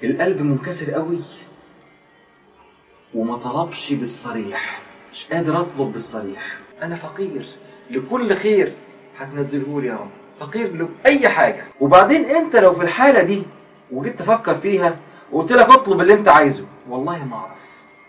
القلب منكسر قوي وما طلبش بالصريح مش قادر اطلب بالصريح انا فقير لكل خير هتنزله لي يا رب فقير لاي حاجه وبعدين انت لو في الحاله دي وجيت تفكر فيها وقلت لك اطلب اللي انت عايزه والله ما اعرف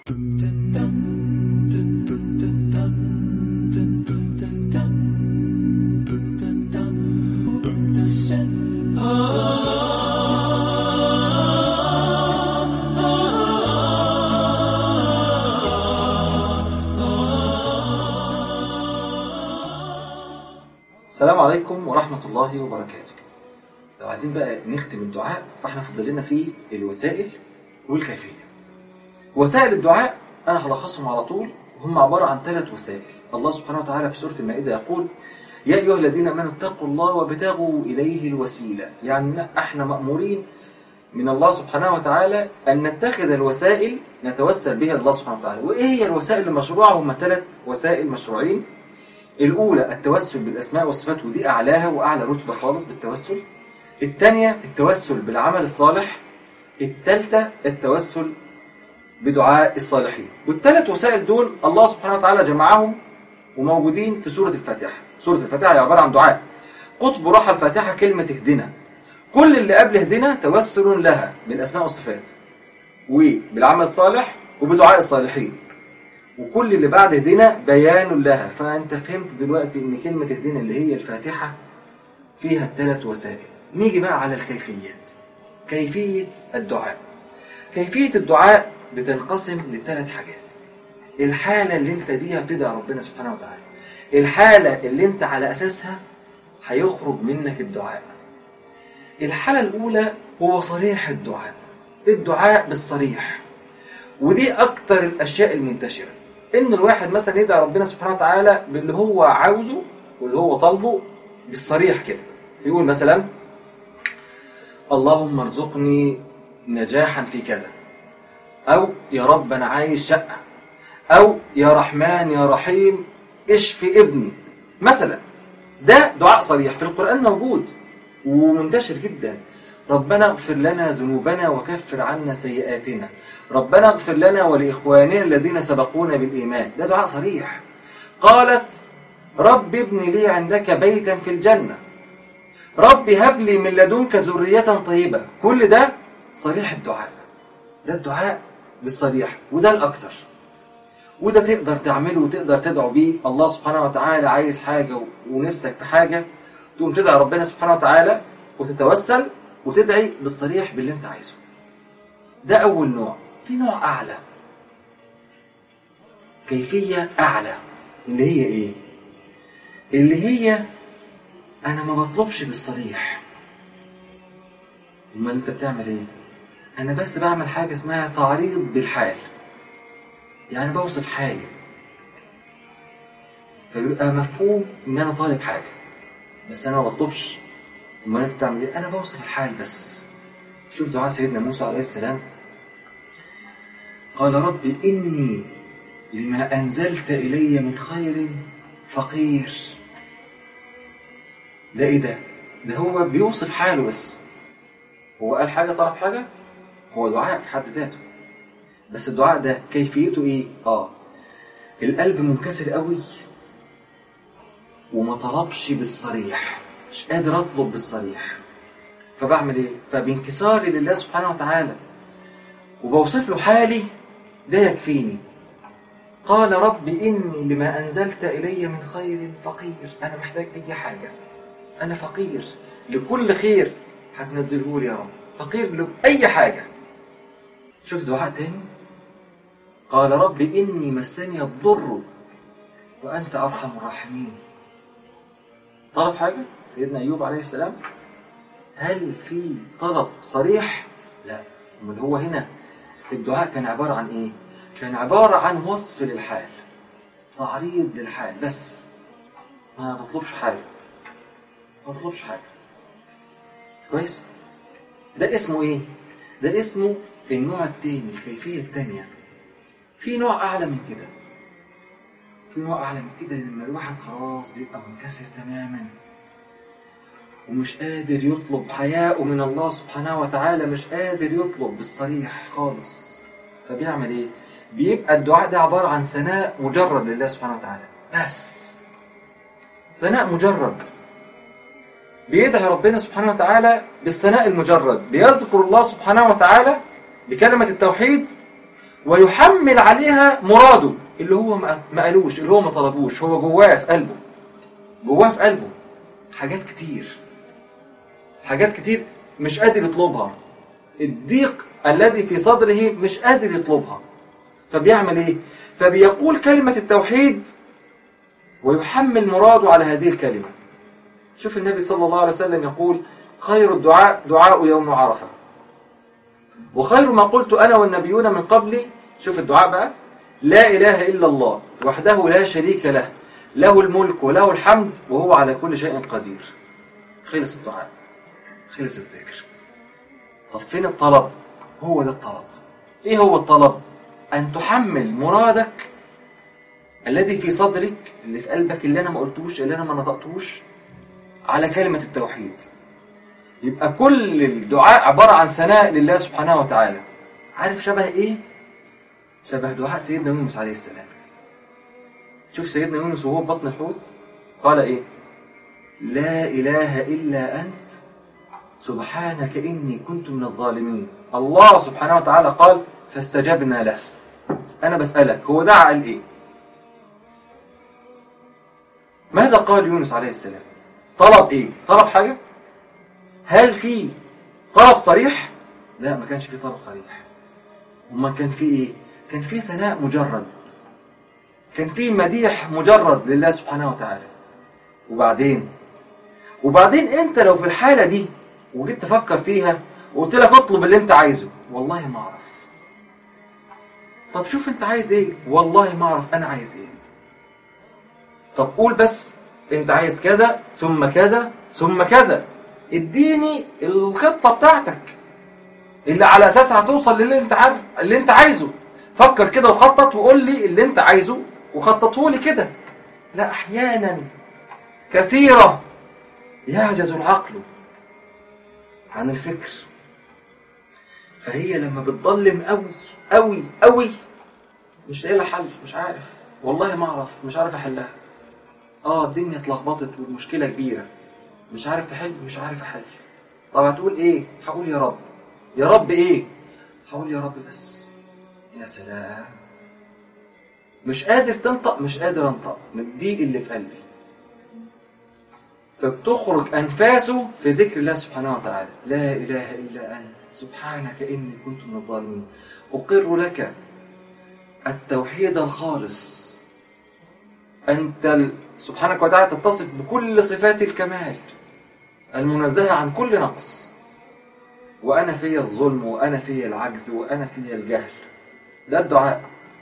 السلام عليكم ورحمة الله وبركاته لو عايزين بقى نختم الدعاء فاحنا فضل لنا فيه الوسائل والكيفية وسائل الدعاء أنا هلخصهم على طول هم عبارة عن ثلاث وسائل الله سبحانه وتعالى في سورة المائدة يقول يا أيها الذين آمنوا اتقوا الله وابتغوا إليه الوسيلة يعني احنا مأمورين من الله سبحانه وتعالى أن نتخذ الوسائل نتوسل بها الله سبحانه وتعالى وإيه هي الوسائل المشروعة هم ثلاث وسائل مشروعين الأولى التوسل بالأسماء والصفات ودي أعلاها وأعلى رتبة خالص بالتوسل الثانية التوسل بالعمل الصالح الثالثة التوسل بدعاء الصالحين والثلاث وسائل دول الله سبحانه وتعالى جمعهم وموجودين في سورة الفاتحة سورة الفاتحة هي عبارة عن دعاء قطب روح الفاتحة كلمة اهدنا كل اللي قبل اهدنا توسل لها بالأسماء والصفات وبالعمل الصالح وبدعاء الصالحين وكل اللي بعد اهدنا بيان لها فأنت فهمت دلوقتي ان كلمة اهدنا اللي هي الفاتحة فيها الثلاث وسائل نيجي بقى على الكيفيات كيفية الدعاء كيفية الدعاء بتنقسم لثلاث حاجات الحالة اللي انت بيها بتدعي ربنا سبحانه وتعالى الحالة اللي انت على أساسها هيخرج منك الدعاء الحالة الأولى هو صريح الدعاء الدعاء بالصريح ودي أكتر الأشياء المنتشرة إن الواحد مثلا يدعي ربنا سبحانه وتعالى باللي هو عاوزه واللي هو طالبه بالصريح كده يقول مثلا اللهم ارزقني نجاحا في كذا أو يا رب أنا عايز شقة أو يا رحمن يا رحيم اشف ابني مثلا ده دعاء صريح في القرآن موجود ومنتشر جدا ربنا اغفر لنا ذنوبنا وكفر عنا سيئاتنا ربنا اغفر لنا ولإخواننا الذين سبقونا بالإيمان ده دعاء صريح قالت رب ابن لي عندك بيتا في الجنة رب هب لي من لدنك ذرية طيبة كل ده صريح الدعاء ده الدعاء بالصريح وده الأكثر وده تقدر تعمله وتقدر تدعو بيه الله سبحانه وتعالى عايز حاجة ونفسك في حاجة تقوم تدعي ربنا سبحانه وتعالى وتتوسل وتدعي بالصريح باللي انت عايزه ده أول نوع في نوع أعلى كيفية أعلى اللي هي إيه؟ اللي هي أنا ما بطلبش بالصريح أمال أنت بتعمل إيه؟ أنا بس بعمل حاجة اسمها تعريض بالحال يعني بوصف حالي فبيبقى مفهوم إن أنا طالب حاجة بس أنا ما بطلبش أمال أنت بتعمل إيه؟ أنا بوصف الحال بس شوف دعاء سيدنا موسى عليه السلام قال رب إني لما أنزلت إلي من خير فقير ده إيه ده؟ ده هو بيوصف حاله بس هو قال حاجة طلب حاجة هو دعاء في حد ذاته بس الدعاء ده كيفيته إيه؟ آه القلب منكسر قوي وما طلبش بالصريح مش قادر أطلب بالصريح فبعمل إيه؟ فبانكساري لله سبحانه وتعالى وبوصف له حالي ده يكفيني قال رب إني لما أنزلت إلي من خير فقير أنا محتاج أي حاجة أنا فقير لكل خير هتنزله لي يا رب فقير لأي حاجة شوف دعاء تاني قال رب إني مسني الضر وأنت أرحم الراحمين طلب حاجة سيدنا أيوب عليه السلام هل في طلب صريح؟ لا امال هو هنا الدعاء كان عبارة عن إيه؟ كان عبارة عن وصف للحال تعريض للحال بس ما بطلبش حاجة ما بطلبش حاجة كويس؟ ده اسمه إيه؟ ده اسمه النوع التاني الكيفية التانية في نوع أعلى من كده في نوع أعلى من كده لما الواحد خلاص بيبقى منكسر تماما ومش قادر يطلب حياءه من الله سبحانه وتعالى مش قادر يطلب بالصريح خالص فبيعمل ايه بيبقى الدعاء ده عبارة عن ثناء مجرد لله سبحانه وتعالى بس ثناء مجرد بيدعي ربنا سبحانه وتعالى بالثناء المجرد بيذكر الله سبحانه وتعالى بكلمة التوحيد ويحمل عليها مراده اللي هو ما قالوش اللي هو ما طلبوش هو جواه في قلبه جواه في قلبه حاجات كتير حاجات كتير مش قادر يطلبها الضيق الذي في صدره مش قادر يطلبها فبيعمل ايه فبيقول كلمة التوحيد ويحمل مراده على هذه الكلمة شوف النبي صلى الله عليه وسلم يقول خير الدعاء دعاء يوم عرفة وخير ما قلت أنا والنبيون من قبلي شوف الدعاء بقى لا إله إلا الله وحده لا شريك له له الملك وله الحمد وهو على كل شيء قدير خلص الدعاء خلص الذكر طب فين الطلب هو ده الطلب ايه هو الطلب ان تحمل مرادك الذي في صدرك اللي في قلبك اللي انا ما قلتوش اللي انا ما نطقتوش على كلمة التوحيد يبقى كل الدعاء عبارة عن ثناء لله سبحانه وتعالى عارف شبه ايه شبه دعاء سيدنا يونس عليه السلام شوف سيدنا يونس وهو في بطن الحوت قال ايه لا اله الا انت سبحانك اني كنت من الظالمين الله سبحانه وتعالى قال فاستجبنا له انا بسالك هو دعا قال ايه ماذا قال يونس عليه السلام طلب ايه طلب حاجه هل في طلب صريح لا ما كانش في طلب صريح وما كان في ايه كان في ثناء مجرد كان في مديح مجرد لله سبحانه وتعالى وبعدين وبعدين انت لو في الحالة دي وجيت تفكر فيها وقلت لك اطلب اللي انت عايزه والله ما اعرف طب شوف انت عايز ايه والله ما اعرف انا عايز ايه طب قول بس انت عايز كذا ثم كذا ثم كذا اديني الخطة بتاعتك اللي على اساسها هتوصل للي انت عارف اللي انت عايزه فكر كده وخطط وقول لي اللي انت عايزه وخططه لي كده لا احيانا كثيرة يعجز العقل عن الفكر فهي لما بتضلم قوي قوي قوي مش لاقي لها حل مش عارف والله ما اعرف مش عارف احلها اه الدنيا اتلخبطت والمشكله كبيره مش عارف تحل مش عارف احل طب هتقول ايه هقول يا رب يا رب ايه هقول يا رب بس يا سلام مش قادر تنطق مش قادر انطق من الضيق اللي في قلبي فبتخرج انفاسه في ذكر الله سبحانه وتعالى لا اله الا انت سبحانك اني كنت من الظالمين اقر لك التوحيد الخالص انت سبحانك وتعالى تتصف بكل صفات الكمال المنزهه عن كل نقص وانا في الظلم وانا في العجز وانا في الجهل ده الدعاء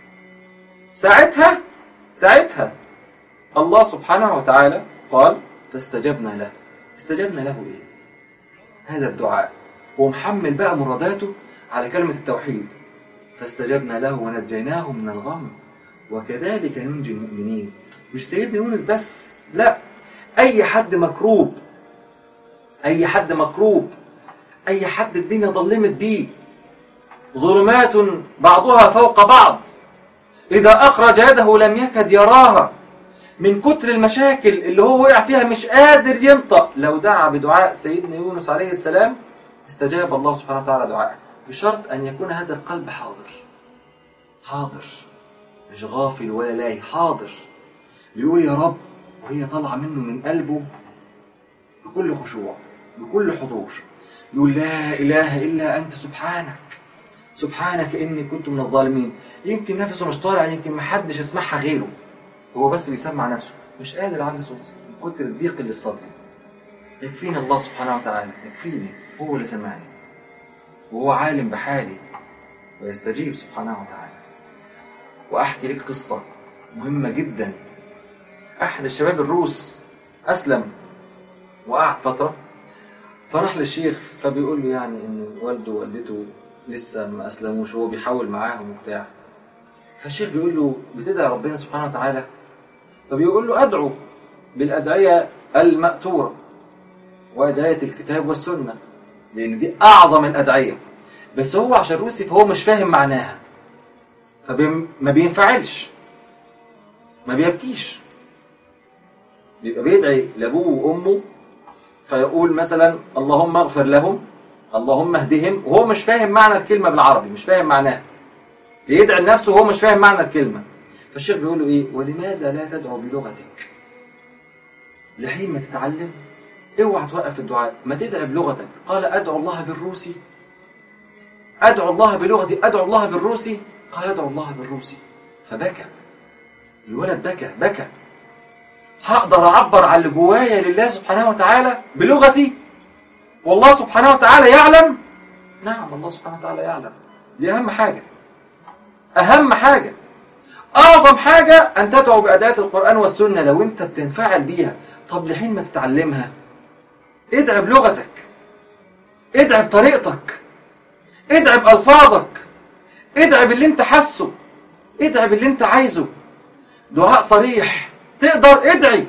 ساعتها ساعتها الله سبحانه وتعالى قال فاستجبنا له استجبنا له ايه هذا الدعاء هو محمل بقى مراداته على كلمة التوحيد فاستجبنا له ونجيناه من الغم وكذلك ننجي المؤمنين مش سيدنا يونس بس لا اي حد مكروب اي حد مكروب اي حد الدنيا ظلمت بيه ظلمات بعضها فوق بعض إذا أخرج يده لم يكد يراها من كتر المشاكل اللي هو وقع فيها مش قادر ينطق لو دعا بدعاء سيدنا يونس عليه السلام استجاب الله سبحانه وتعالى دعاءه بشرط أن يكون هذا القلب حاضر حاضر مش غافل ولا لاهي حاضر بيقول يا رب وهي طالعة منه من قلبه بكل خشوع بكل حضور يقول لا إله إلا أنت سبحانك سبحانك إني كنت من الظالمين يمكن نفسه مش طالع يمكن محدش يسمعها غيره هو بس بيسمع نفسه مش قادر عنده صوت من كتر الضيق اللي في صدري يكفيني الله سبحانه وتعالى يكفيني هو اللي سمعني وهو عالم بحالي ويستجيب سبحانه وتعالى وأحكي لك قصة مهمة جدا أحد الشباب الروس أسلم وقعد فترة فراح للشيخ فبيقول له يعني إن والده ووالدته لسه ما أسلموش وهو بيحاول معاهم وبتاع فالشيخ بيقول له بتدعي ربنا سبحانه وتعالى فبيقول له أدعو بالأدعية المأثورة وأدعية الكتاب والسنة لأن دي أعظم الأدعية بس هو عشان روسي فهو مش فاهم معناها فما بينفعلش ما بيبكيش بيبقى بيدعي لأبوه وأمه فيقول مثلا اللهم اغفر لهم اللهم اهدهم وهو مش فاهم معنى الكلمة بالعربي مش فاهم معناها بيدعي لنفسه وهو مش فاهم معنى الكلمة فالشيخ بيقول له ايه ولماذا لا تدعو بلغتك لحين ما تتعلم اوعى توقف الدعاء ما تدعي بلغتك قال ادعو الله بالروسي ادعو الله بلغتي ادعو الله بالروسي قال ادعو الله بالروسي فبكى الولد بكى بكى هقدر اعبر عن اللي جوايا لله سبحانه وتعالى بلغتي والله سبحانه وتعالى يعلم نعم الله سبحانه وتعالى يعلم دي اهم حاجه اهم حاجه اعظم حاجه ان تدعو باداه القران والسنه لو انت بتنفعل بيها طب لحين ما تتعلمها ادعي بلغتك ادعي بطريقتك ادعي بألفاظك ادعي باللي انت حاسه ادعي باللي انت عايزه دعاء صريح تقدر ادعي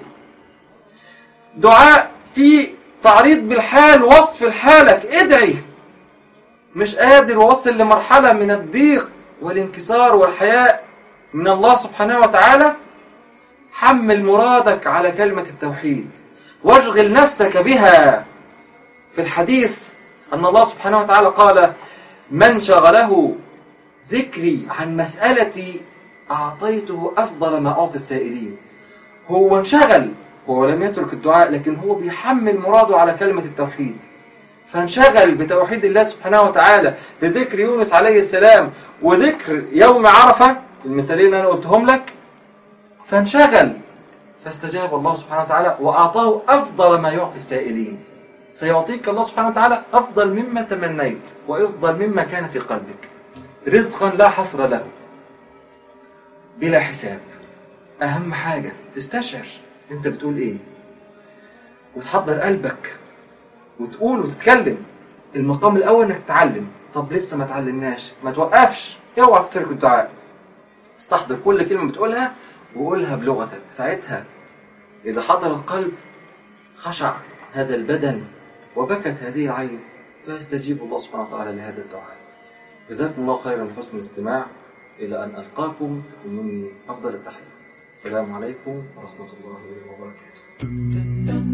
دعاء فيه تعريض بالحال وصف لحالك ادعي مش قادر ووصل لمرحلة من الضيق والانكسار والحياء من الله سبحانه وتعالى حمل مرادك على كلمة التوحيد واشغل نفسك بها في الحديث أن الله سبحانه وتعالى قال من شغله ذكري عن مسألتي أعطيته أفضل ما أعطي السائلين هو انشغل هو لم يترك الدعاء لكن هو بيحمل مراده على كلمة التوحيد فانشغل بتوحيد الله سبحانه وتعالى بذكر يونس عليه السلام وذكر يوم عرفة المثالين اللي أنا قلتهم لك فانشغل فاستجاب الله سبحانه وتعالى وأعطاه أفضل ما يعطي السائلين سيعطيك الله سبحانه وتعالى أفضل مما تمنيت وأفضل مما كان في قلبك رزقا لا حصر له بلا حساب أهم حاجة تستشعر أنت بتقول إيه وتحضر قلبك وتقول وتتكلم المقام الأول إنك تتعلم طب لسه ما تعلمناش ما توقفش اوعى تترك الدعاء استحضر كل كلمة بتقولها وقولها بلغتك ساعتها إذا حضر القلب خشع هذا البدن وبكت هذه العين فيستجيب الله سبحانه وتعالى لهذا الدعاء جزاكم الله خيرا لحسن الاستماع إلى أن ألقاكم مني أفضل التحية السلام عليكم ورحمة الله وبركاته